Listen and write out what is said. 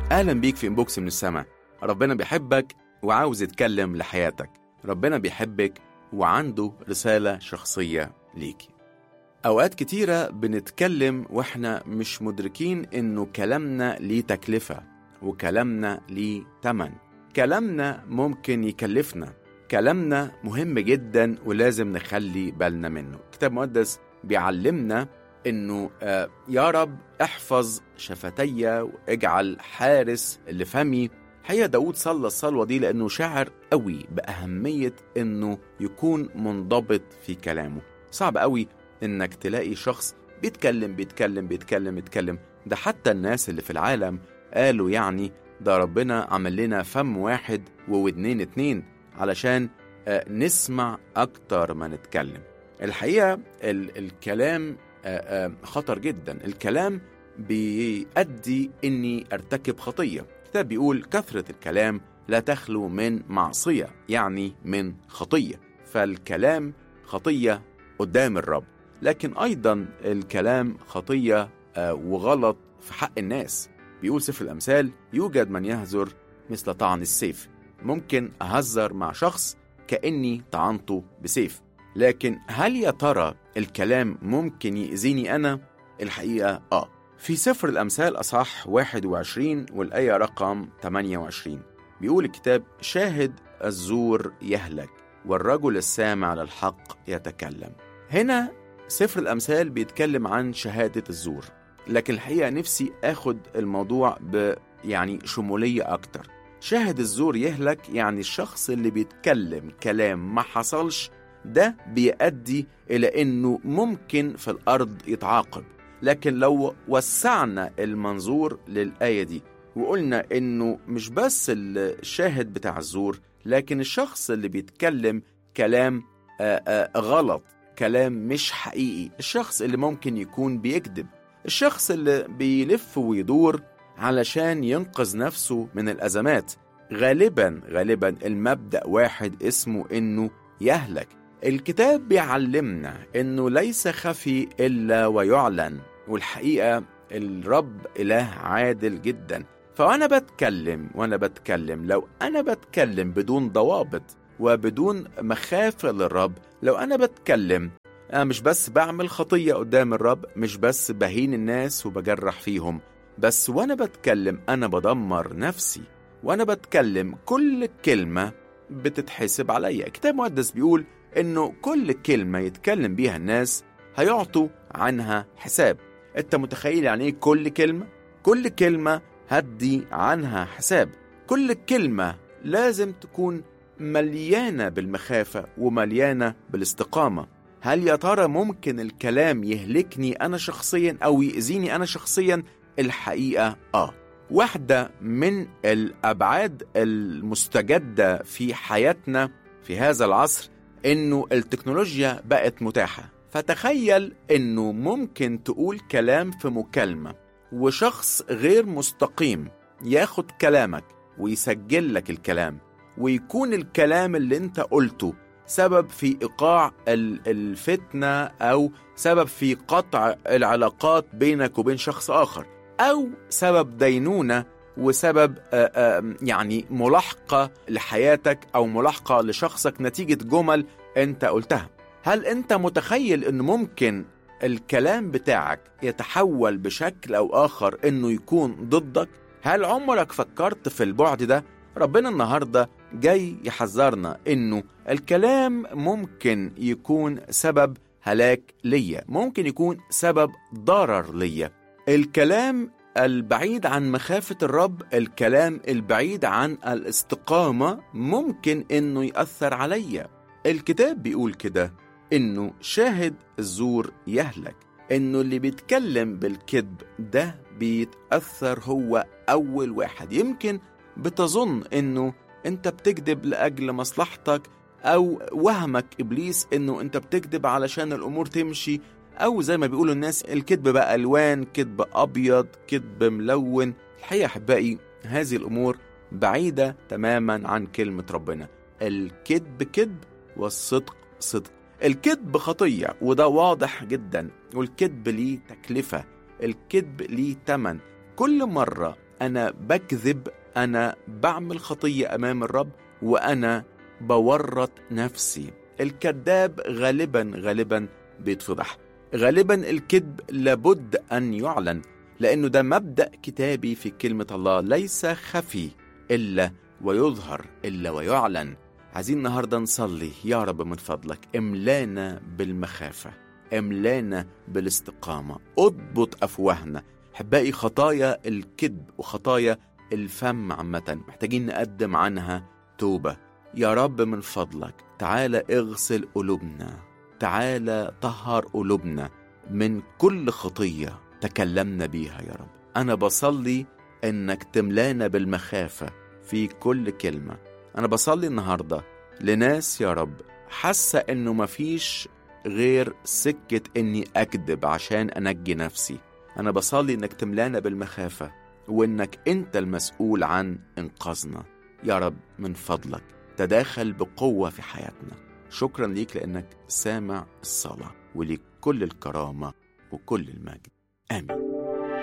أهلا بيك في إنبوكس من السماء ربنا بيحبك وعاوز يتكلم لحياتك ربنا بيحبك وعنده رسالة شخصية ليكي أوقات كتيرة بنتكلم وإحنا مش مدركين إنه كلامنا ليه تكلفة وكلامنا ليه تمن كلامنا ممكن يكلفنا كلامنا مهم جدا ولازم نخلي بالنا منه كتاب مقدس بيعلمنا انه آه يا رب احفظ شفتي واجعل حارس لفمي حقيقة داود صلى الصلوة دي لأنه شاعر قوي بأهمية إنه يكون منضبط في كلامه صعب قوي إنك تلاقي شخص بيتكلم بيتكلم بيتكلم بيتكلم ده حتى الناس اللي في العالم قالوا يعني ده ربنا عمل لنا فم واحد وودنين اتنين علشان آه نسمع أكتر ما نتكلم الحقيقة ال الكلام آه آه خطر جدا الكلام بيؤدي إني أرتكب خطية الكتاب بيقول كثرة الكلام لا تخلو من معصية يعني من خطية فالكلام خطية قدام الرب لكن أيضا الكلام خطية آه وغلط في حق الناس بيقول سفر الأمثال يوجد من يهزر مثل طعن السيف ممكن أهزر مع شخص كأني طعنته بسيف لكن هل يا ترى الكلام ممكن يأذيني أنا؟ الحقيقة آه في سفر الأمثال أصح 21 والآية رقم 28 بيقول الكتاب شاهد الزور يهلك والرجل السامع للحق يتكلم هنا سفر الأمثال بيتكلم عن شهادة الزور لكن الحقيقة نفسي أخد الموضوع ب يعني شمولية أكتر شاهد الزور يهلك يعني الشخص اللي بيتكلم كلام ما حصلش ده بيؤدي إلى إنه ممكن في الأرض يتعاقب لكن لو وسعنا المنظور للآية دي وقلنا إنه مش بس الشاهد بتاع الزور لكن الشخص اللي بيتكلم كلام آآ آآ غلط كلام مش حقيقي الشخص اللي ممكن يكون بيكذب الشخص اللي بيلف ويدور علشان ينقذ نفسه من الأزمات غالبا غالبا المبدأ واحد اسمه إنه يهلك الكتاب بيعلمنا إنه ليس خفي إلا ويعلن والحقيقة الرب إله عادل جدا فأنا بتكلم وأنا بتكلم لو أنا بتكلم بدون ضوابط وبدون مخافة للرب لو أنا بتكلم أنا مش بس بعمل خطية قدام الرب مش بس بهين الناس وبجرح فيهم بس وأنا بتكلم أنا بدمر نفسي وأنا بتكلم كل كلمة بتتحسب عليا كتاب مقدس بيقول إنه كل كلمة يتكلم بيها الناس هيعطوا عنها حساب أنت متخيل يعني إيه كل كلمة؟ كل كلمة هدي عنها حساب كل كلمة لازم تكون مليانة بالمخافة ومليانة بالاستقامة هل يا ترى ممكن الكلام يهلكني أنا شخصيا أو يأذيني أنا شخصيا؟ الحقيقة آه واحدة من الأبعاد المستجدة في حياتنا في هذا العصر إنه التكنولوجيا بقت متاحة فتخيل إنه ممكن تقول كلام في مكالمة وشخص غير مستقيم ياخد كلامك ويسجل لك الكلام ويكون الكلام اللي انت قلته سبب في ايقاع الفتنه او سبب في قطع العلاقات بينك وبين شخص اخر او سبب دينونه وسبب آآ آآ يعني ملاحقه لحياتك او ملاحقه لشخصك نتيجه جمل انت قلتها هل انت متخيل ان ممكن الكلام بتاعك يتحول بشكل او اخر انه يكون ضدك هل عمرك فكرت في البعد ده ربنا النهارده جاي يحذرنا انه الكلام ممكن يكون سبب هلاك ليا ممكن يكون سبب ضرر ليا الكلام البعيد عن مخافة الرب الكلام البعيد عن الاستقامة ممكن انه يأثر عليا الكتاب بيقول كده انه شاهد الزور يهلك انه اللي بيتكلم بالكذب ده بيتأثر هو اول واحد يمكن بتظن انه انت بتكذب لاجل مصلحتك او وهمك ابليس انه انت بتكذب علشان الامور تمشي او زي ما بيقولوا الناس الكذب بقى الوان كذب ابيض كذب ملون الحقيقه احبائي هذه الامور بعيده تماما عن كلمه ربنا الكذب كذب والصدق صدق الكذب خطيه وده واضح جدا والكذب ليه تكلفه الكذب ليه تمن كل مره أنا بكذب أنا بعمل خطية أمام الرب وأنا بورط نفسي الكذاب غالبا غالبا بيتفضح غالبا الكذب لابد أن يعلن لأنه ده مبدأ كتابي في كلمة الله ليس خفي إلا ويظهر إلا ويعلن عايزين النهاردة نصلي يا رب من فضلك املانا بالمخافة املانا بالاستقامة اضبط أفواهنا أحبائي خطايا الكذب وخطايا الفم عامة محتاجين نقدم عنها توبة يا رب من فضلك تعالى اغسل قلوبنا تعالى طهر قلوبنا من كل خطية تكلمنا بيها يا رب أنا بصلي إنك تملانا بالمخافة في كل كلمة أنا بصلي النهاردة لناس يا رب حاسة إنه مفيش غير سكة إني أكذب عشان أنجي نفسي أنا بصلي إنك تملانا بالمخافة وإنك أنت المسؤول عن إنقاذنا يا رب من فضلك تداخل بقوة في حياتنا شكرا ليك لأنك سامع الصلاة وليك كل الكرامة وكل المجد آمين